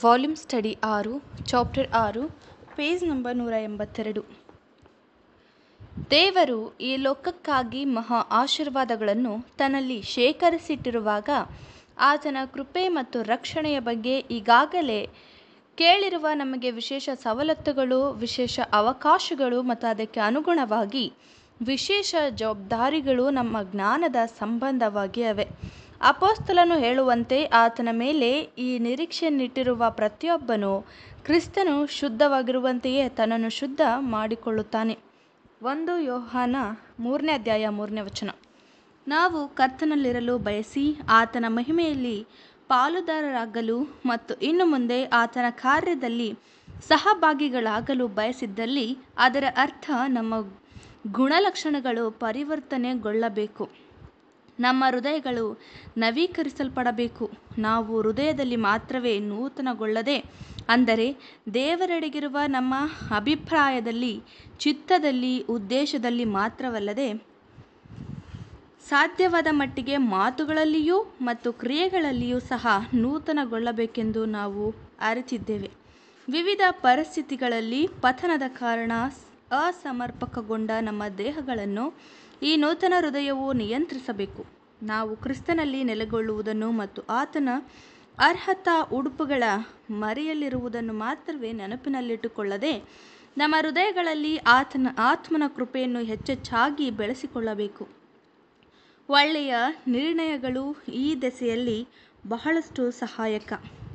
volume study ಆರು chapter ಆರು page number ನೂರ ಎಂಬತ್ತೆರಡು ದೇವರು ಈ ಲೋಕಕ್ಕಾಗಿ ಮಹಾ ಆಶೀರ್ವಾದಗಳನ್ನು ತನ್ನಲ್ಲಿ ಶೇಖರಿಸಿಟ್ಟಿರುವಾಗ ಆತನ ಕೃಪೆ ಮತ್ತು ರಕ್ಷಣೆಯ ಬಗ್ಗೆ ಈಗಾಗಲೇ ಕೇಳಿರುವ ನಮಗೆ ವಿಶೇಷ ಸವಲತ್ತುಗಳು ವಿಶೇಷ ಅವಕಾಶಗಳು ಮತ್ತು ಅದಕ್ಕೆ ಅನುಗುಣವಾಗಿ ವಿಶೇಷ ಜವಾಬ್ದಾರಿಗಳು ನಮ್ಮ ಜ್ಞಾನದ ಸಂಬಂಧವಾಗಿ ಅವೆ ಅಪೋಸ್ತಲನು ಹೇಳುವಂತೆ ಆತನ ಮೇಲೆ ಈ ನಿರೀಕ್ಷೆಯನ್ನಿಟ್ಟಿರುವ ಪ್ರತಿಯೊಬ್ಬನು ಕ್ರಿಸ್ತನು ಶುದ್ಧವಾಗಿರುವಂತೆಯೇ ತನ್ನನ್ನು ಶುದ್ಧ ಮಾಡಿಕೊಳ್ಳುತ್ತಾನೆ ಒಂದು ಯೋಹಾನ ಮೂರನೇ ಅಧ್ಯಾಯ ಮೂರನೇ ವಚನ ನಾವು ಕರ್ತನಲ್ಲಿರಲು ಬಯಸಿ ಆತನ ಮಹಿಮೆಯಲ್ಲಿ ಪಾಲುದಾರರಾಗಲು ಮತ್ತು ಇನ್ನು ಮುಂದೆ ಆತನ ಕಾರ್ಯದಲ್ಲಿ ಸಹಭಾಗಿಗಳಾಗಲು ಬಯಸಿದ್ದಲ್ಲಿ ಅದರ ಅರ್ಥ ನಮ್ಮ ಗುಣಲಕ್ಷಣಗಳು ಪರಿವರ್ತನೆಗೊಳ್ಳಬೇಕು ನಮ್ಮ ಹೃದಯಗಳು ನವೀಕರಿಸಲ್ಪಡಬೇಕು ನಾವು ಹೃದಯದಲ್ಲಿ ಮಾತ್ರವೇ ನೂತನಗೊಳ್ಳದೆ ಅಂದರೆ ದೇವರೆಡೆಗಿರುವ ನಮ್ಮ ಅಭಿಪ್ರಾಯದಲ್ಲಿ ಚಿತ್ತದಲ್ಲಿ ಉದ್ದೇಶದಲ್ಲಿ ಮಾತ್ರವಲ್ಲದೆ ಸಾಧ್ಯವಾದ ಮಟ್ಟಿಗೆ ಮಾತುಗಳಲ್ಲಿಯೂ ಮತ್ತು ಕ್ರಿಯೆಗಳಲ್ಲಿಯೂ ಸಹ ನೂತನಗೊಳ್ಳಬೇಕೆಂದು ನಾವು ಅರಿತಿದ್ದೇವೆ ವಿವಿಧ ಪರಿಸ್ಥಿತಿಗಳಲ್ಲಿ ಪತನದ ಕಾರಣ ಅಸಮರ್ಪಕಗೊಂಡ ನಮ್ಮ ದೇಹಗಳನ್ನು ಈ ನೂತನ ಹೃದಯವು ನಿಯಂತ್ರಿಸಬೇಕು ನಾವು ಕ್ರಿಸ್ತನಲ್ಲಿ ನೆಲೆಗೊಳ್ಳುವುದನ್ನು ಮತ್ತು ಆತನ ಅರ್ಹತಾ ಉಡುಪುಗಳ ಮರೆಯಲ್ಲಿರುವುದನ್ನು ಮಾತ್ರವೇ ನೆನಪಿನಲ್ಲಿಟ್ಟುಕೊಳ್ಳದೆ ನಮ್ಮ ಹೃದಯಗಳಲ್ಲಿ ಆತನ ಆತ್ಮನ ಕೃಪೆಯನ್ನು ಹೆಚ್ಚೆಚ್ಚಾಗಿ ಬೆಳೆಸಿಕೊಳ್ಳಬೇಕು ಒಳ್ಳೆಯ ನಿರ್ಣಯಗಳು ಈ ದೆಸೆಯಲ್ಲಿ ಬಹಳಷ್ಟು ಸಹಾಯಕ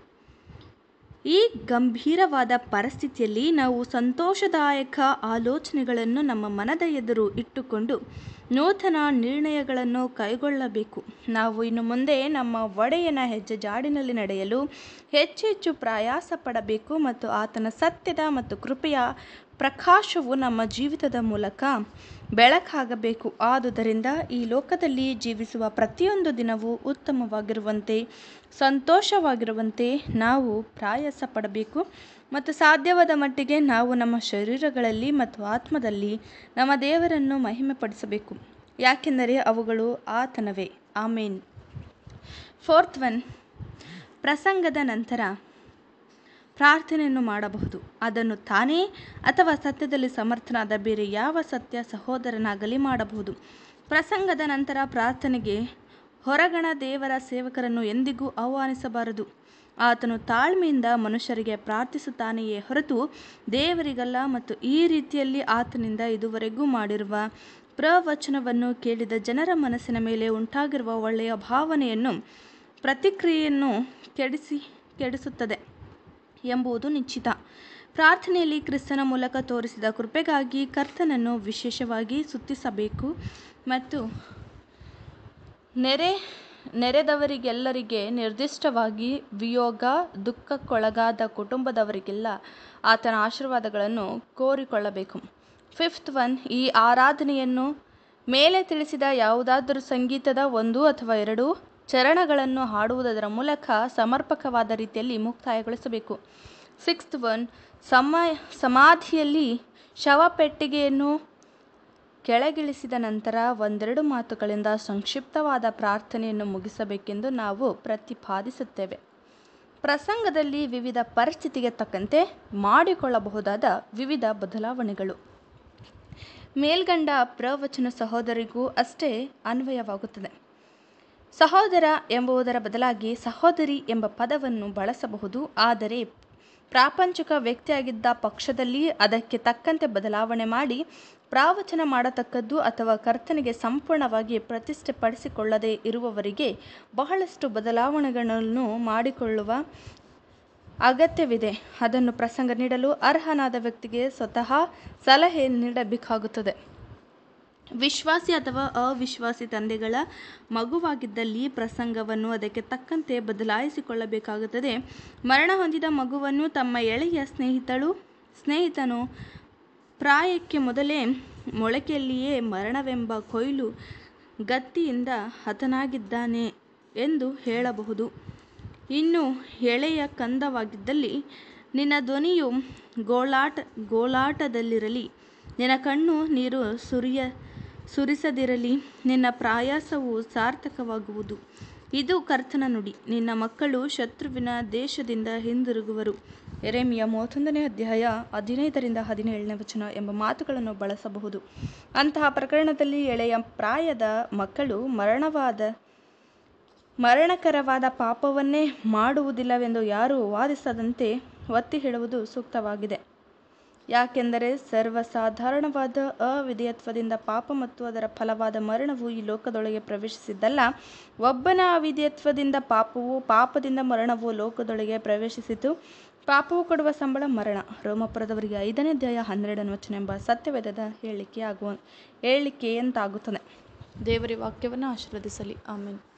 ಈ ಗಂಭೀರವಾದ ಪರಿಸ್ಥಿತಿಯಲ್ಲಿ ನಾವು ಸಂತೋಷದಾಯಕ ಆಲೋಚನೆಗಳನ್ನು ನಮ್ಮ ಮನದ ಎದುರು ಇಟ್ಟುಕೊಂಡು ನೂತನ ನಿರ್ಣಯಗಳನ್ನು ಕೈಗೊಳ್ಳಬೇಕು ನಾವು ಇನ್ನು ಮುಂದೆ ನಮ್ಮ ಒಡೆಯನ ಹೆಜ್ಜೆ ಜಾಡಿನಲ್ಲಿ ನಡೆಯಲು ಹೆಚ್ಚು ಹೆಚ್ಚು ಪ್ರಯಾಸ ಪಡಬೇಕು ಮತ್ತು ಆತನ ಸತ್ಯದ ಮತ್ತು ಕೃಪೆಯ ಪ್ರಕಾಶವು ನಮ್ಮ ಜೀವಿತದ ಮೂಲಕ ಬೆಳಕಾಗಬೇಕು ಆದುದರಿಂದ ಈ ಲೋಕದಲ್ಲಿ ಜೀವಿಸುವ ಪ್ರತಿಯೊಂದು ದಿನವೂ ಉತ್ತಮವಾಗಿರುವಂತೆ ಸಂತೋಷವಾಗಿರುವಂತೆ ನಾವು ಪ್ರಯಾಸ ಪಡಬೇಕು ಮತ್ತು ಸಾಧ್ಯವಾದ ಮಟ್ಟಿಗೆ ನಾವು ನಮ್ಮ ಶರೀರಗಳಲ್ಲಿ ಮತ್ತು ಆತ್ಮದಲ್ಲಿ ನಮ್ಮ ದೇವರನ್ನು ಮಹಿಮೆಪಡಿಸಬೇಕು ಯಾಕೆಂದರೆ ಅವುಗಳು ಆತನವೇ ಆಮೇನ್ ಫೋರ್ತ್ ಒನ್ ಪ್ರಸಂಗದ ನಂತರ ಪ್ರಾರ್ಥನೆಯನ್ನು ಮಾಡಬಹುದು ಅದನ್ನು ತಾನೇ ಅಥವಾ ಸತ್ಯದಲ್ಲಿ ಸಮರ್ಥನಾದ ಬೇರೆ ಯಾವ ಸತ್ಯ ಸಹೋದರನಾಗಲಿ ಮಾಡಬಹುದು ಪ್ರಸಂಗದ ನಂತರ ಪ್ರಾರ್ಥನೆಗೆ ಹೊರಗಣ ದೇವರ ಸೇವಕರನ್ನು ಎಂದಿಗೂ ಆಹ್ವಾನಿಸಬಾರದು ಆತನು ತಾಳ್ಮೆಯಿಂದ ಮನುಷ್ಯರಿಗೆ ಪ್ರಾರ್ಥಿಸುತ್ತಾನೆಯೇ ಹೊರತು ದೇವರಿಗಲ್ಲ ಮತ್ತು ಈ ರೀತಿಯಲ್ಲಿ ಆತನಿಂದ ಇದುವರೆಗೂ ಮಾಡಿರುವ ಪ್ರವಚನವನ್ನು ಕೇಳಿದ ಜನರ ಮನಸ್ಸಿನ ಮೇಲೆ ಉಂಟಾಗಿರುವ ಒಳ್ಳೆಯ ಭಾವನೆಯನ್ನು ಪ್ರತಿಕ್ರಿಯೆಯನ್ನು ಕೆಡಿಸಿ ಕೆಡಿಸುತ್ತದೆ ಎಂಬುದು ನಿಶ್ಚಿತ ಪ್ರಾರ್ಥನೆಯಲ್ಲಿ ಕ್ರಿಸ್ತನ ಮೂಲಕ ತೋರಿಸಿದ ಕೃಪೆಗಾಗಿ ಕರ್ತನನ್ನು ವಿಶೇಷವಾಗಿ ಸ್ತುತಿಸಬೇಕು ಮತ್ತು ನೆರೆ ನೆರೆದವರಿಗೆಲ್ಲರಿಗೆ ನಿರ್ದಿಷ್ಟವಾಗಿ ವಿಯೋಗ ದುಃಖಕ್ಕೊಳಗಾದ ಕುಟುಂಬದವರಿಗೆಲ್ಲ ಆತನ ಆಶೀರ್ವಾದಗಳನ್ನು ಕೋರಿಕೊಳ್ಳಬೇಕು ಫಿಫ್ತ್ ಒನ್ ಈ ಆರಾಧನೆಯನ್ನು ಮೇಲೆ ತಿಳಿಸಿದ ಯಾವುದಾದರೂ ಸಂಗೀತದ ಒಂದು ಅಥವಾ ಎರಡು ಚರಣಗಳನ್ನು ಹಾಡುವುದರ ಮೂಲಕ ಸಮರ್ಪಕವಾದ ರೀತಿಯಲ್ಲಿ ಮುಕ್ತಾಯಗೊಳಿಸಬೇಕು ಸಿಕ್ಸ್ತ್ ಒನ್ ಸಮ ಸಮಾಧಿಯಲ್ಲಿ ಶವಪೆಟ್ಟಿಗೆಯನ್ನು ಕೆಳಗಿಳಿಸಿದ ನಂತರ ಒಂದೆರಡು ಮಾತುಗಳಿಂದ ಸಂಕ್ಷಿಪ್ತವಾದ ಪ್ರಾರ್ಥನೆಯನ್ನು ಮುಗಿಸಬೇಕೆಂದು ನಾವು ಪ್ರತಿಪಾದಿಸುತ್ತೇವೆ ಪ್ರಸಂಗದಲ್ಲಿ ವಿವಿಧ ಪರಿಸ್ಥಿತಿಗೆ ತಕ್ಕಂತೆ ಮಾಡಿಕೊಳ್ಳಬಹುದಾದ ವಿವಿಧ ಬದಲಾವಣೆಗಳು ಮೇಲ್ಗಂಡ ಪ್ರವಚನ ಸಹೋದರಿಗೂ ಅಷ್ಟೇ ಅನ್ವಯವಾಗುತ್ತದೆ ಸಹೋದರ ಎಂಬುದರ ಬದಲಾಗಿ ಸಹೋದರಿ ಎಂಬ ಪದವನ್ನು ಬಳಸಬಹುದು ಆದರೆ ಪ್ರಾಪಂಚಿಕ ವ್ಯಕ್ತಿಯಾಗಿದ್ದ ಪಕ್ಷದಲ್ಲಿ ಅದಕ್ಕೆ ತಕ್ಕಂತೆ ಬದಲಾವಣೆ ಮಾಡಿ ಪ್ರಾವಚನ ಮಾಡತಕ್ಕದ್ದು ಅಥವಾ ಕರ್ತನಿಗೆ ಸಂಪೂರ್ಣವಾಗಿ ಪ್ರತಿಷ್ಠೆಪಡಿಸಿಕೊಳ್ಳದೇ ಇರುವವರಿಗೆ ಬಹಳಷ್ಟು ಬದಲಾವಣೆಗಳನ್ನು ಮಾಡಿಕೊಳ್ಳುವ ಅಗತ್ಯವಿದೆ ಅದನ್ನು ಪ್ರಸಂಗ ನೀಡಲು ಅರ್ಹನಾದ ವ್ಯಕ್ತಿಗೆ ಸ್ವತಃ ಸಲಹೆ ನೀಡಬೇಕಾಗುತ್ತದೆ ವಿಶ್ವಾಸಿ ಅಥವಾ ಅವಿಶ್ವಾಸಿ ತಂದೆಗಳ ಮಗುವಾಗಿದ್ದಲ್ಲಿ ಪ್ರಸಂಗವನ್ನು ಅದಕ್ಕೆ ತಕ್ಕಂತೆ ಬದಲಾಯಿಸಿಕೊಳ್ಳಬೇಕಾಗುತ್ತದೆ ಮರಣ ಹೊಂದಿದ ಮಗುವನ್ನು ತಮ್ಮ ಎಳೆಯ ಸ್ನೇಹಿತಳು ಸ್ನೇಹಿತನು ಪ್ರಾಯಕ್ಕೆ ಮೊದಲೇ ಮೊಳಕೆಯಲ್ಲಿಯೇ ಮರಣವೆಂಬ ಕೊಯ್ಲು ಗತ್ತಿಯಿಂದ ಹತನಾಗಿದ್ದಾನೆ ಎಂದು ಹೇಳಬಹುದು ಇನ್ನು ಎಳೆಯ ಕಂದವಾಗಿದ್ದಲ್ಲಿ ನಿನ್ನ ಧ್ವನಿಯು ಗೋಳಾಟ ಗೋಳಾಟದಲ್ಲಿರಲಿ ನಿನ್ನ ಕಣ್ಣು ನೀರು ಸುರಿಯ ಸುರಿಸದಿರಲಿ ನಿನ್ನ ಪ್ರಯಾಸವು ಸಾರ್ಥಕವಾಗುವುದು ಇದು ಕರ್ತನ ನುಡಿ ನಿನ್ನ ಮಕ್ಕಳು ಶತ್ರುವಿನ ದೇಶದಿಂದ ಹಿಂದಿರುಗುವರು ಎರೆಮಿಯ ಮೂವತ್ತೊಂದನೇ ಅಧ್ಯಾಯ ಹದಿನೈದರಿಂದ ಹದಿನೇಳನೇ ವಚನ ಎಂಬ ಮಾತುಗಳನ್ನು ಬಳಸಬಹುದು ಅಂತಹ ಪ್ರಕರಣದಲ್ಲಿ ಎಳೆಯ ಪ್ರಾಯದ ಮಕ್ಕಳು ಮರಣವಾದ ಮರಣಕರವಾದ ಪಾಪವನ್ನೇ ಮಾಡುವುದಿಲ್ಲವೆಂದು ಯಾರೂ ವಾದಿಸದಂತೆ ಒತ್ತಿ ಹೇಳುವುದು ಸೂಕ್ತವಾಗಿದೆ ಯಾಕೆಂದರೆ ಸರ್ವಸಾಧಾರಣವಾದ ಅವಿಧೇಯತ್ವದಿಂದ ಪಾಪ ಮತ್ತು ಅದರ ಫಲವಾದ ಮರಣವು ಈ ಲೋಕದೊಳಗೆ ಪ್ರವೇಶಿಸಿದ್ದಲ್ಲ ಒಬ್ಬನ ಅವಿಧೇಯತ್ವದಿಂದ ಪಾಪವು ಪಾಪದಿಂದ ಮರಣವು ಲೋಕದೊಳಗೆ ಪ್ರವೇಶಿಸಿತು ಪಾಪವು ಕೊಡುವ ಸಂಬಳ ಮರಣ ರೋಮಪುರದವರಿಗೆ ಐದನೇ ಅಧ್ಯಾಯ ಹನ್ನೆರಡನೇ ವಚನ ಎಂಬ ಸತ್ಯವೇದದ ಹೇಳಿಕೆ ಆಗುವ ಹೇಳಿಕೆಯಂತಾಗುತ್ತದೆ ದೇವರ ವಾಕ್ಯವನ್ನು ಆಶೀರ್ವದಿಸಲಿ ಆಮೇಲೆ